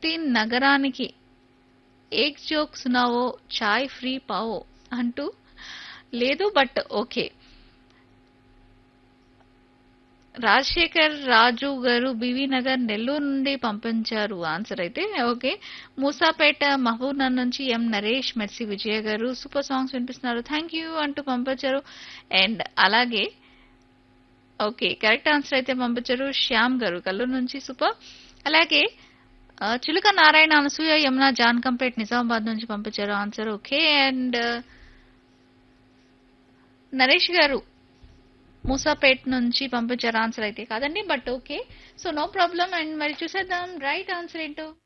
మూర్తి నగరానికి ఏక్ జోక్ సునావో చాయ్ ఫ్రీ పావో అంటూ లేదు బట్ ఓకే రాజశేఖర్ రాజు గారు బివి నగర్ నెల్లూరు నుండి పంపించారు ఆన్సర్ అయితే ఓకే మూసాపేట మహబూబ్ నగర్ నుంచి ఎం నరేష్ మెర్సీ విజయ గారు సూపర్ సాంగ్స్ వినిపిస్తున్నారు థ్యాంక్ యూ అంటూ పంపించారు అండ్ అలాగే ఓకే కరెక్ట్ ఆన్సర్ అయితే పంపించారు శ్యామ్ గారు కల్లూరు నుంచి సూపర్ అలాగే ఆ, చిలుక నారాయణ అనసూయ యమున జాన్ కంపేట్ నిజామాబాద్ నుంచి పంపించారు ఆన్సర్ ఓకే అండ్ నరేష్ గారు మూసాపేట్ నుంచి పంపించారు ఆన్సర్ అయితే కాదండి but okay so no problem and మరి చూసేద్దాం రైట్ ఆన్సర్ ఏంటో